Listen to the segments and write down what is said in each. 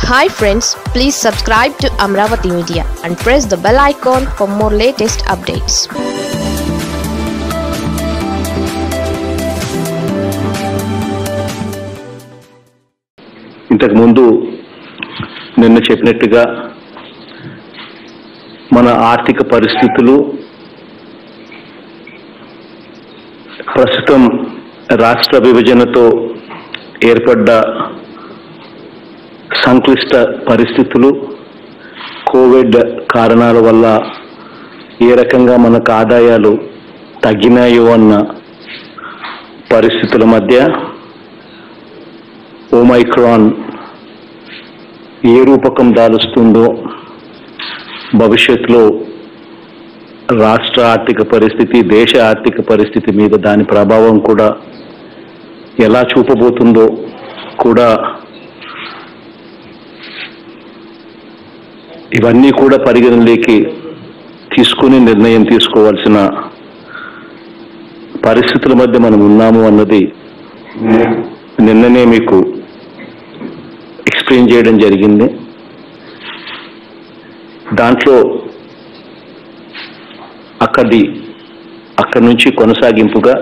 Hi friends please subscribe to Amaravati media and press the bell icon for more latest updates ఇంతకు ముందు నిన్న చెప్పినట్టుగా మన ఆర్థిక పరిస్థితులు ప్రస్తుతం రాష్ట్ర విభజనతో ఏర్పడ్డ సంక్లిష్ట పరిస్థితులు కోవిడ్ కారణాల వల్ల ఏ రకంగా మనకు ఆదాయాలు తగ్గినాయో అన్న పరిస్థితుల మధ్య ఓమైక్రాన్ ఏ రూపకం దాలుస్తుందో భవిష్యత్తులో రాష్ట్ర ఆర్థిక పరిస్థితి దేశ ఆర్థిక పరిస్థితి మీద దాని ప్రభావం కూడా ఎలా చూపబోతుందో కూడా ఇవన్నీ కూడా పరిగణలోకి తీసుకుని నిర్ణయం తీసుకోవాల్సిన పరిస్థితుల మధ్య మనం ఉన్నాము అన్నది నిన్ననే మీకు ఎక్స్ప్లెయిన్ చేయడం జరిగింది దాంట్లో అక్కడి అక్కడి నుంచి కొనసాగింపుగా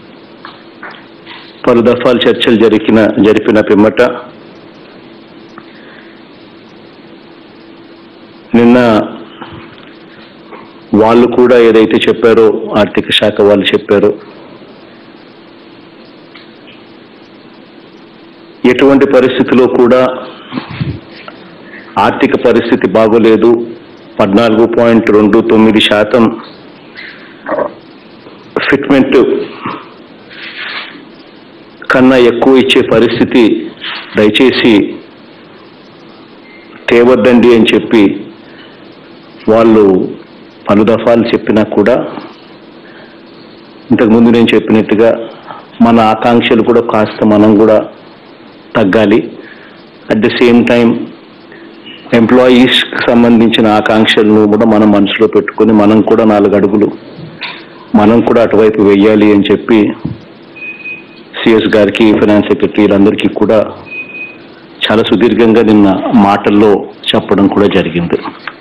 పలు దఫాలు చర్చలు జరిగిన జరిపిన పిమ్మట నిన్న వాళ్ళు కూడా ఏదైతే చెప్పారో ఆర్థిక శాఖ వాళ్ళు చెప్పారో ఎటువంటి పరిస్థితిలో కూడా ఆర్థిక పరిస్థితి బాగోలేదు పద్నాలుగు పాయింట్ రెండు తొమ్మిది శాతం ఫిట్మెంట్ కన్నా ఎక్కువ ఇచ్చే పరిస్థితి దయచేసి తేవద్దండి అని చెప్పి వాళ్ళు పలు దఫాలు చెప్పినా కూడా ఇంతకుముందు నేను చెప్పినట్టుగా మన ఆకాంక్షలు కూడా కాస్త మనం కూడా తగ్గాలి అట్ ద సేమ్ టైం ఎంప్లాయీస్కి సంబంధించిన ఆకాంక్షలను కూడా మనం మనసులో పెట్టుకొని మనం కూడా నాలుగు అడుగులు మనం కూడా అటువైపు వెయ్యాలి అని చెప్పి సిఎస్ గారికి ఫైనాన్స్ సెక్రటరీలందరికీ కూడా చాలా సుదీర్ఘంగా నిన్న మాటల్లో చెప్పడం కూడా జరిగింది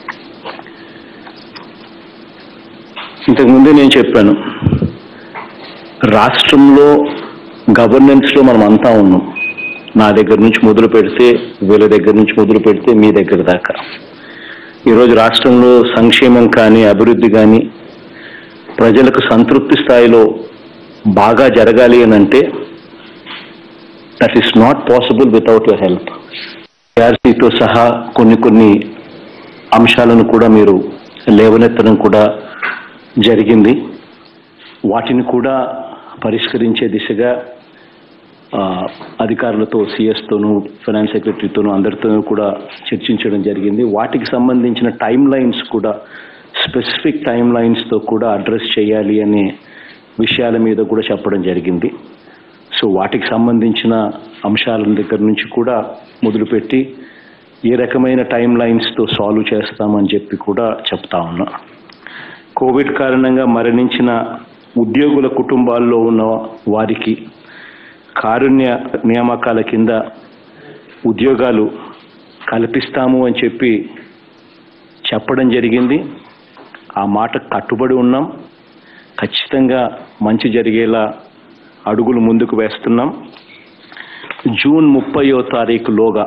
ఇంతకుముందే నేను చెప్పాను రాష్ట్రంలో గవర్నెన్స్లో మనం అంతా ఉన్నాం నా దగ్గర నుంచి మొదలు పెడితే వీళ్ళ దగ్గర నుంచి మొదలు పెడితే మీ దగ్గర దాకా ఈరోజు రాష్ట్రంలో సంక్షేమం కానీ అభివృద్ధి కానీ ప్రజలకు సంతృప్తి స్థాయిలో బాగా జరగాలి అని అంటే that is not possible without your help ఆర్సీతో సహా కొన్ని కొన్ని అంశాలను కూడా మీరు లేవనెత్తడం కూడా జరిగింది వాటిని కూడా పరిష్కరించే దిశగా ఆ, అధికారులతో సిఎస్తోనూ ఫైనాన్స్ సెక్రటరీతోనూ అందరితోనూ కూడా చర్చించడం జరిగింది వాటికి సంబంధించిన టైం లైన్స్ కూడా స్పెసిఫిక్ టైం లైన్స్తో కూడా అడ్రస్ చేయాలి అనే విషయాల మీద కూడా చెప్పడం జరిగింది సో వాటికి సంబంధించిన అంశాల దగ్గర నుంచి కూడా మొదలుపెట్టి ఏ రకమైన టైం లైన్స్తో సాల్వ్ చేస్తామని చెప్పి కూడా చెప్తా ఉన్నా కోవిడ్ కారణంగా మరణించిన ఉద్యోగుల కుటుంబాల్లో ఉన్న వారికి కారుణ్య నియామకాల కింద ఉద్యోగాలు కల్పిస్తాము అని చెప్పి చెప్పడం జరిగింది ఆ మాట కట్టుబడి ఉన్నాం ఖచ్చితంగా మంచి జరిగేలా అడుగులు ముందుకు వేస్తున్నాం జూన్ ముప్పయో తారీఖులోగా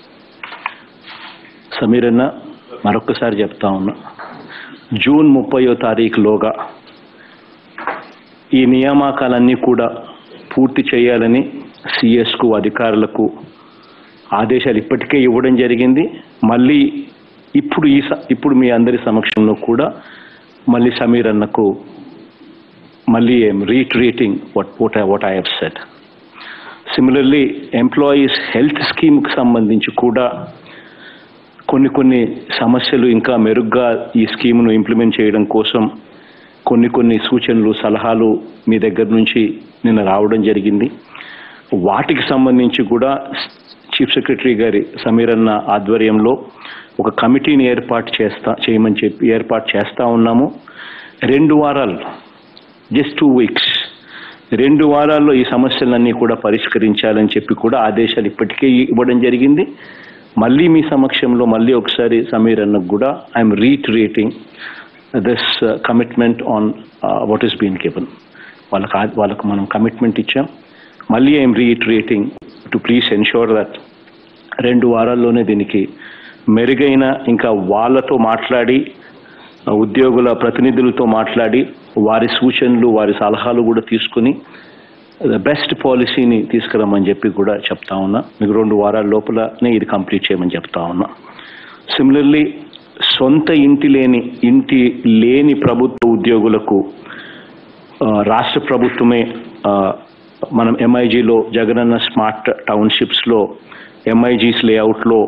సమీరన్న మరొకసారి చెప్తా ఉన్నా జూన్ ముప్పయో తారీఖులోగా ఈ నియామకాలన్నీ కూడా పూర్తి చేయాలని సిఎస్కు అధికారులకు ఆదేశాలు ఇప్పటికే ఇవ్వడం జరిగింది మళ్ళీ ఇప్పుడు ఈ స- ఇప్పుడు మీ అందరి సమక్షంలో కూడా మళ్ళీ సమీర్ అన్నకు మళ్ళీ I'm reiterating what what what I have said similarly employees health స్కీమ్కి సంబంధించి కూడా కొన్ని కొన్ని సమస్యలు ఇంకా మెరుగ్గా ఈ స్కీమ్ను ఇంప్లిమెంట్ చేయడం కోసం కొన్ని కొన్ని సూచనలు సలహాలు మీ దగ్గర నుంచి నిన్న రావడం జరిగింది వాటికి సంబంధించి కూడా చీఫ్ సెక్రటరీ గారి సమీరన్న ఆధ్వర్యంలో ఒక కమిటీని ఏర్పాటు చేస్తా చేయమని చెప్పి ఏర్పాటు చేస్తా ఉన్నాము రెండు వారాలు జస్ట్ టూ వీక్స్ రెండు వారాల్లో ఈ సమస్యలన్నీ కూడా పరిష్కరించాలని చెప్పి కూడా ఆదేశాలు ఇప్పటికే ఇవ్వడం జరిగింది మళ్ళీ మీ సమక్షంలో మళ్ళీ ఒకసారి సమీర్ అన్నకు కూడా I'm reiterating this commitment on what is been given వాళ్ళకి ఆ- వాళ్ళకు మనం కమిట్మెంట్ ఇచ్చాం మళ్ళీ I'm reiterating to please ensure that రెండు వారాల్లోనే దీనికి మెరుగైన ఇంకా వాళ్ళతో మాట్లాడి ఆ, ఉద్యోగుల ప్రతినిధులతో మాట్లాడి వారి సూచనలు వారి సలహాలు కూడా తీసుకుని బెస్ట్ పాలసీని తీసుకురమ్మని చెప్పి కూడా చెప్తా ఉన్నా మీకు రెండు వారాల లోపలనే ఇది కంప్లీట్ చేయమని చెప్తా ఉన్నా సిమిలర్లీ సొంత ఇంటి లేని ఇంటి లేని ప్రభుత్వ ఉద్యోగులకు ఆ, రాష్ట్ర ప్రభుత్వమే ఆ, మనం ఎంఐజీలో జగనన్న స్మార్ట్ టౌన్షిప్స్లో ఎంఐజీస్ లేఅవుట్లో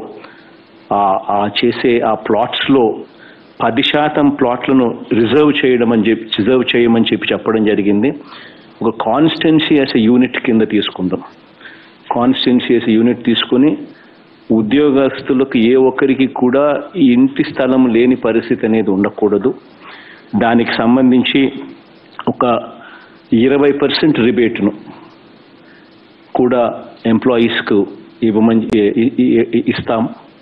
ఆ చేసే ఆ ప్లాట్స్లో పది శాతం ప్లాట్లను రిజర్వ్ చేయడం అని చెప్పి రిజర్వ్ చేయమని చెప్పి చెప్పడం జరిగింది ఒక కాన్స్టెన్సీ యాజ్ ఎ యూనిట్ కింద తీసుకుందాం కాన్స్టెన్సీ యాజ్ ఎ యూనిట్ తీసుకుని ఉద్యోగస్తులకు ఏ ఒక్కరికి కూడా ఇంటి స్థలం లేని పరిస్థితి అనేది ఉండకూడదు దానికి సంబంధించి ఒక ఇరవై పర్సెంట్ రిబేట్ను కూడా ఎంప్లాయీస్కు ఇవ్వమని ఇ- ఇ- ఇ- ఇస్తాం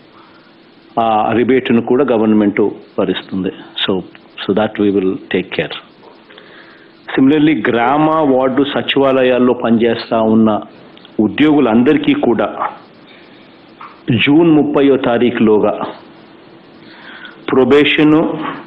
ఆ రిబేట్ను కూడా గవర్నమెంట్ భరిస్తుంది so so that we will take care similarly గ్రామ వార్డు సచివాలయాల్లో పనిచేస్తా ఉన్న ఉద్యోగులందరికీ కూడా జూన్ ముప్పయో తారీఖులోగా ప్రొబేషను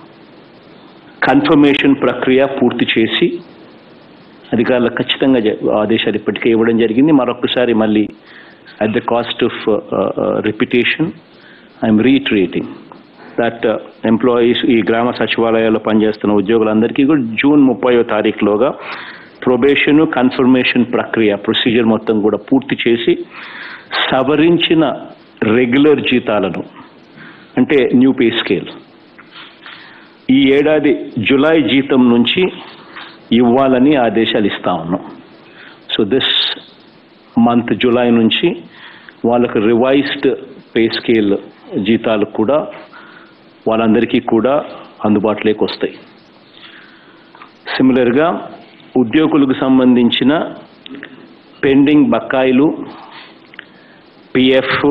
కన్ఫర్మేషన్ ప్రక్రియ పూర్తి చేసి అధికారులకు ఖచ్చితంగా జ- ఆదేశాలు ఇప్పటికే ఇవ్వడం జరిగింది మరొకసారి మళ్ళీ at the cost of repetition I'm reiterating that employees ఈ గ్రామ సచివాలయాల్లో పనిచేస్తున్న ఉద్యోగులందరికీ కూడా జూన్ ముప్పయో తారీఖులోగా ప్రొబేషన్ కన్ఫర్మేషన్ ప్రక్రియ ప్రొసీజర్ మొత్తం కూడా పూర్తి చేసి సవరించిన రెగ్యులర్ జీతాలను అంటే న్యూ పే స్కేల్ ఈ ఏడాది జులై జీతం నుంచి ఇవ్వాలని ఆదేశాలు ఇస్తా ఉన్నాం సో దిస్ మంత్ జులై నుంచి వాళ్ళకు రివైజ్డ్ పే స్కేల్ జీతాలు కూడా వాళ్ళందరికీ కూడా అందుబాటులోకి వస్తాయి సిమిలర్గా ఉద్యోగులకు సంబంధించిన పెండింగ్ బకాయిలు PF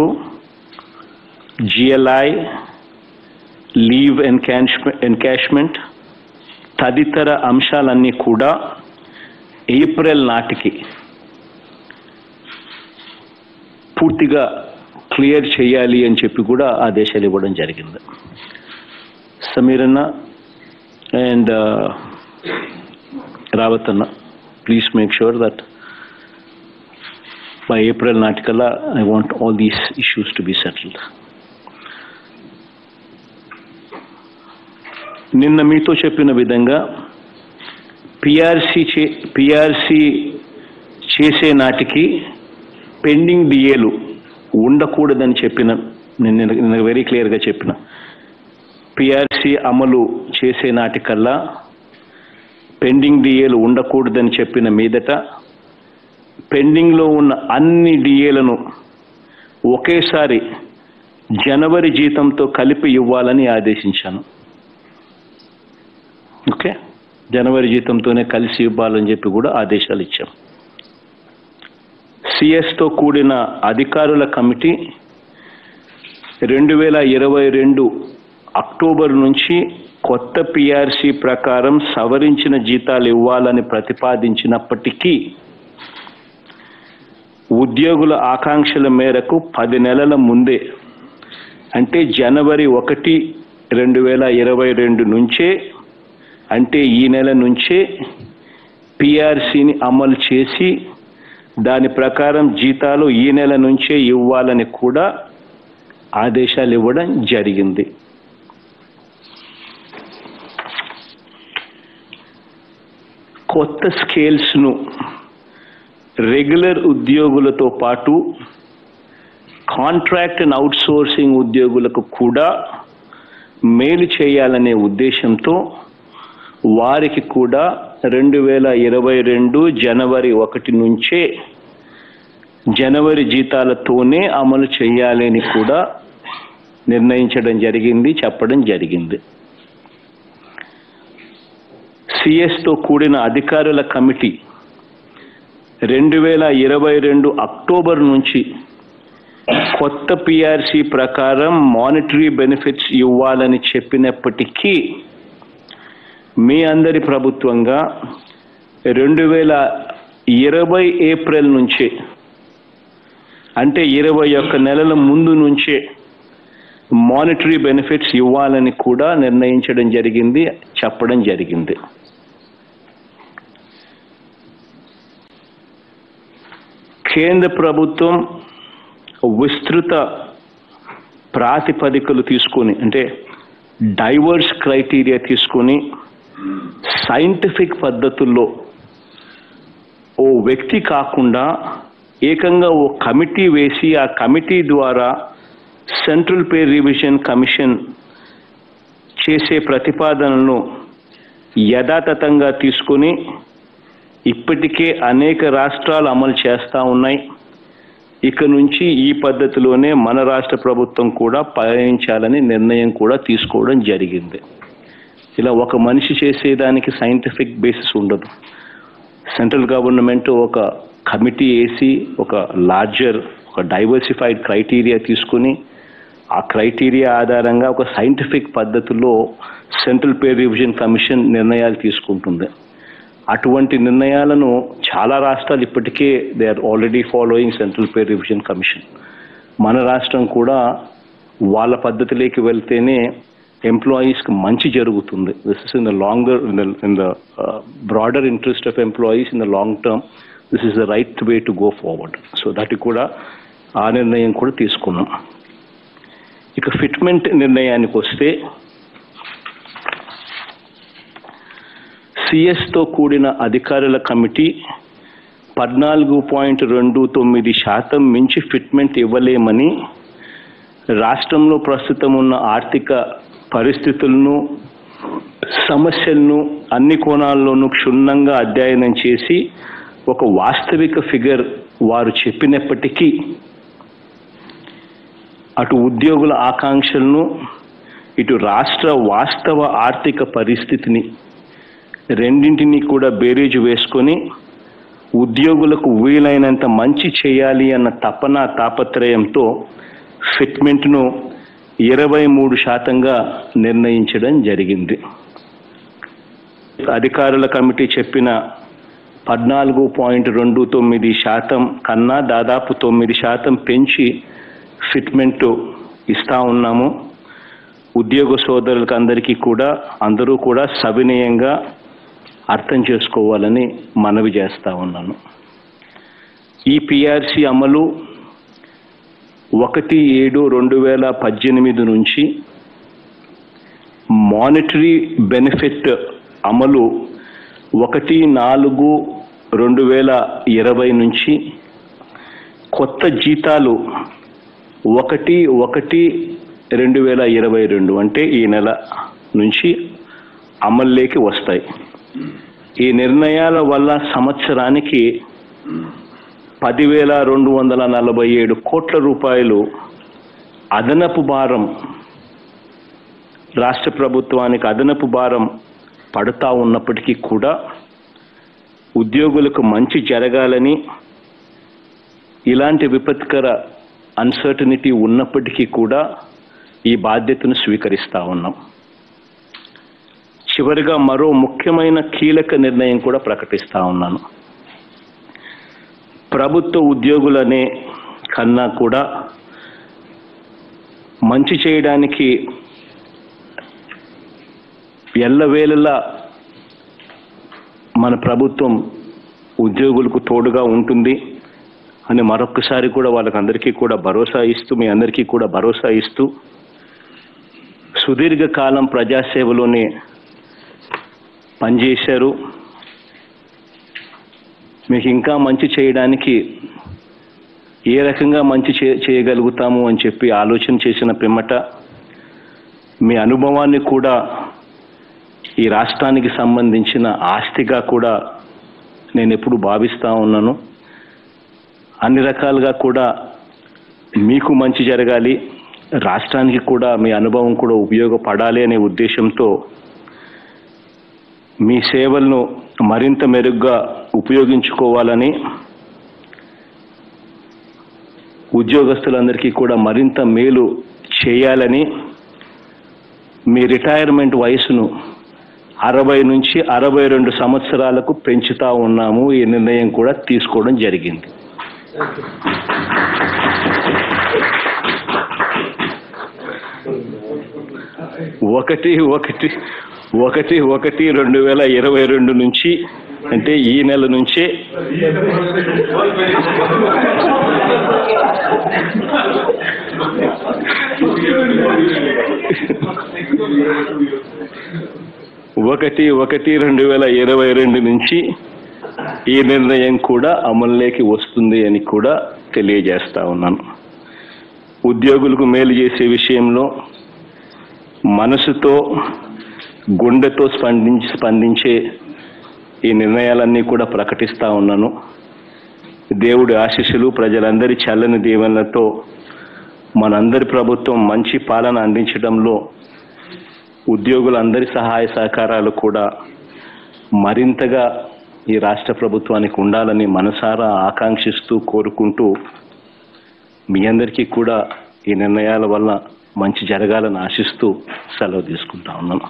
GLI leave encashment encashment తదితర అంశాలన్నీ కూడా ఏప్రిల్ నాటికి పూర్తిగా క్లియర్ చేయాలి అని చెప్పి కూడా ఆదేశాలు ఇవ్వడం జరిగింది సమీరన్న అండ్ రావత్ అన్న please make sure that by April నాటికల్లా I want all these issues to be settled నిన్న మీతో చెప్పిన విధంగా పిఆర్సి చే పిఆర్సి చేసే నాటికి పెండింగ్ డిఏలు ఉండకూడదని చెప్పిన నేను నిన్న వెరీ క్లియర్గా చెప్పిన పిఆర్సి అమలు చేసే నాటికల్లా పెండింగ్ డిఏలు ఉండకూడదని చెప్పిన మీదట పెండింగ్లో ఉన్న అన్ని డిఏలను ఒకేసారి జనవరి జీతంతో కలిపి ఇవ్వాలని ఆదేశించాను ఓకే జనవరి జీతంతోనే కలిసి ఇవ్వాలని చెప్పి కూడా ఆదేశాలు ఇచ్చాం సిఎస్తో కూడిన అధికారుల కమిటీ రెండు వేల ఇరవై రెండు అక్టోబర్ నుంచి కొత్త పిఆర్సి ప్రకారం సవరించిన జీతాలు ఇవ్వాలని ప్రతిపాదించినప్పటికీ ఉద్యోగుల ఆకాంక్షల మేరకు పది నెలల ముందే అంటే జనవరి ఒకటి రెండు వేల ఇరవై రెండు నుంచే అంటే ఈ నెల నుంచే పిఆర్సిని అమలు చేసి దాని ప్రకారం జీతాలు ఈ నెల నుంచే ఇవ్వాలని కూడా ఆదేశాలు ఇవ్వడం జరిగింది కొత్త స్కేల్స్ను రెగ్యులర్ ఉద్యోగులతో పాటు కాంట్రాక్ట్ అండ్ అవుట్సోర్సింగ్ ఉద్యోగులకు కూడా మేలు చేయాలనే ఉద్దేశంతో వారికి కూడా రెండు వేల ఇరవై రెండు జనవరి ఒకటి నుంచే జనవరి జీతాలతోనే అమలు చేయాలని కూడా నిర్ణయించడం జరిగింది చెప్పడం జరిగింది సిఎస్తో కూడిన అధికారుల కమిటీ రెండు వేల ఇరవై రెండు అక్టోబర్ నుంచి కొత్త పిఆర్సి ప్రకారం మానిటరీ బెనిఫిట్స్ ఇవ్వాలని చెప్పినప్పటికీ మీ అందరి ప్రభుత్వంగా రెండు వేల ఇరవై ఏప్రిల్ నుంచే అంటే ఇరవై ఒక్క నెలల ముందు నుంచే మానిటరీ బెనిఫిట్స్ ఇవ్వాలని కూడా నిర్ణయించడం జరిగింది చెప్పడం జరిగింది కేంద్ర ప్రభుత్వం విస్తృత ప్రాతిపదికలు తీసుకొని అంటే డైవర్స్ క్రైటీరియా తీసుకొని సైంటిఫిక్ పద్ధతుల్లో ఓ వ్యక్తి కాకుండా ఏకంగా ఓ కమిటీ వేసి ఆ కమిటీ ద్వారా సెంట్రల్ పే రివిజన్ కమిషన్ చేసే ప్రతిపాదనలను యథాతథంగా తీసుకొని ఇప్పటికే అనేక రాష్ట్రాలు అమలు చేస్తూ ఉన్నాయి ఇక నుంచి ఈ పద్ధతిలోనే మన రాష్ట్ర ప్రభుత్వం కూడా పయనించాలని నిర్ణయం కూడా తీసుకోవడం జరిగింది ఇలా ఒక మనిషి చేసేదానికి సైంటిఫిక్ బేసిస్ ఉండదు సెంట్రల్ గవర్నమెంట్ ఒక కమిటీ వేసి ఒక లార్జర్ ఒక డైవర్సిఫైడ్ క్రైటీరియా తీసుకుని ఆ క్రైటీరియా ఆధారంగా ఒక సైంటిఫిక్ పద్ధతిలో సెంట్రల్ పే రివిజన్ కమిషన్ నిర్ణయాలు తీసుకుంటుంది అటువంటి నిర్ణయాలను చాలా రాష్ట్రాలు ఇప్పటికే they are already following central pay revision commission మన రాష్ట్రం కూడా వాళ్ళ పద్ధతిలోకి వెళ్తేనే ఎంప్లాయీస్కి మంచి జరుగుతుంది this is in the longer in the broader interest of employees in the long term this is the right way to go forward so that కూడా ఆ నిర్ణయం కూడా తీసుకున్నాం ఇక ఫిట్మెంట్ నిర్ణయానికి వస్తే సిఎస్తో కూడిన అధికారుల కమిటీ పద్నాలుగు పాయింట్ రెండు తొమ్మిది శాతం మించి ఫిట్మెంట్ ఇవ్వలేమని రాష్ట్రంలో ప్రస్తుతం ఉన్న ఆర్థిక పరిస్థితులను సమస్యలను అన్ని కోణాల్లోనూ క్షుణ్ణంగా అధ్యయనం చేసి ఒక వాస్తవిక ఫిగర్ వారు చెప్పినప్పటికీ అటు ఉద్యోగుల ఆకాంక్షలను ఇటు రాష్ట్ర వాస్తవ ఆర్థిక పరిస్థితిని రెండింటినీ కూడా బేరీజు వేసుకొని ఉద్యోగులకు వీలైనంత మంచి చేయాలి అన్న తపన తాపత్రయంతో ఫిట్మెంట్ను ఇరవై మూడు శాతంగా నిర్ణయించడం జరిగింది అధికారుల కమిటీ చెప్పిన పద్నాలుగు పాయింట్ రెండు తొమ్మిది శాతం కన్నా దాదాపు తొమ్మిది శాతం పెంచి ఫిట్మెంట్ ఇస్తా ఉన్నాము ఉద్యోగ సోదరులకు అందరికీ కూడా అందరూ కూడా సవినయంగా అర్థం చేసుకోవాలని మనవి చేస్తా ఉన్నాను ఈ పిఆర్సి అమలు ఒకటి ఏడు రెండు వేల పద్దెనిమిది నుంచి మానిటరీ బెనిఫిట్ అమలు ఒకటి నాలుగు రెండు వేల ఇరవై నుంచి కొత్త జీతాలు ఒకటి ఒకటి రెండు వేల ఇరవై రెండు అంటే ఈ నెల నుంచి అమల్లోకి వస్తాయి ఈ నిర్ణయాల వల్ల సంవత్సరానికి పదివేల రెండు వందల నలభై ఏడు కోట్ల రూపాయలు అదనపు భారం రాష్ట్ర ప్రభుత్వానికి అదనపు భారం పడుతూ ఉన్నప్పటికీ కూడా ఉద్యోగులకు మంచి జరగాలని ఇలాంటి విపత్కర అన్సర్టనిటీ ఉన్నప్పటికీ కూడా ఈ బాధ్యతను స్వీకరిస్తా ఉన్నాం చివరిగా మరో ముఖ్యమైన కీలక నిర్ణయం కూడా ప్రకటిస్తా ఉన్నాను ప్రభుత్వ ఉద్యోగులనే కన్నా కూడా మంచి చేయడానికి ఎల్లవేళలా మన ప్రభుత్వం ఉద్యోగులకు తోడుగా ఉంటుంది అని మరొకసారి కూడా వాళ్ళకందరికీ కూడా భరోసా ఇస్తూ మీ అందరికీ కూడా భరోసా ఇస్తూ సుదీర్ఘకాలం ప్రజాసేవలోనే పనిచేశారు మీకు ఇంకా మంచి చేయడానికి ఏ రకంగా మంచి చే చేయగలుగుతాము అని చెప్పి ఆలోచన చేసిన పిమ్మట మీ అనుభవాన్ని కూడా ఈ రాష్ట్రానికి సంబంధించిన ఆస్తిగా కూడా నేను ఎప్పుడు భావిస్తూ ఉన్నాను అన్ని రకాలుగా కూడా మీకు మంచి జరగాలి రాష్ట్రానికి కూడా మీ అనుభవం కూడా ఉపయోగపడాలి అనే ఉద్దేశంతో మీ సేవలను మరింత మెరుగ్గా ఉపయోగించుకోవాలని ఉద్యోగస్తులందరికీ కూడా మరింత మేలు చేయాలని మీ రిటైర్మెంట్ వయసును అరవై నుంచి అరవై రెండు సంవత్సరాలకు పెంచుతా ఉన్నాము ఈ నిర్ణయం కూడా తీసుకోవడం జరిగింది ఒకటి ఒకటి ఒకటి ఒకటి రెండు వేల ఇరవై రెండు నుంచి అంటే ఈ నెల నుంచే ఒకటి ఒకటి రెండు వేల ఇరవై రెండు నుంచి ఈ నిర్ణయం కూడా అమల్లోకి వస్తుంది అని కూడా తెలియజేస్తా ఉన్నాను ఉద్యోగులకు మేలు చేసే విషయంలో మనసుతో గుండెతో స్పందించి స్పందించే ఈ నిర్ణయాలన్నీ కూడా ప్రకటిస్తా ఉన్నాను దేవుడి ఆశీస్సులు ప్రజలందరి చల్లని దీవెనలతో మనందరి ప్రభుత్వం మంచి పాలన అందించడంలో ఉద్యోగులందరి సహాయ సహకారాలు కూడా మరింతగా ఈ రాష్ట్ర ప్రభుత్వానికి ఉండాలని మనసారా ఆకాంక్షిస్తూ కోరుకుంటూ మీ అందరికీ కూడా ఈ నిర్ణయాల వల్ల మంచి జరగాలని ఆశిస్తూ సెలవు తీసుకుంటా ఉన్నాను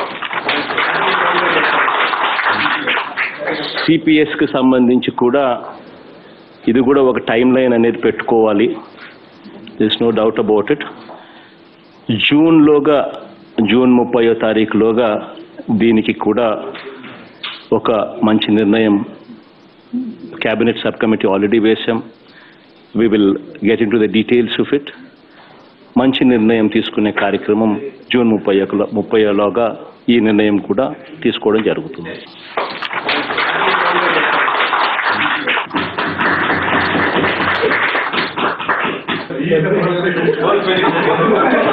సిపిఎస్కి సంబంధించి కూడా ఇది కూడా ఒక టైం లైన్ అనేది పెట్టుకోవాలి this no doubt about it జూన్లోగా జూన్ ముప్పయో తారీఖులోగా దీనికి కూడా ఒక మంచి నిర్ణయం క్యాబినెట్ సబ్ కమిటీ ఆల్రెడీ వేశాం we will get into the details of it మంచి నిర్ణయం తీసుకునే కార్యక్రమం జూన్ ముప్పై ముప్పైలోగా ఈ నిర్ణయం కూడా తీసుకోవడం జరుగుతుంది Well, very good.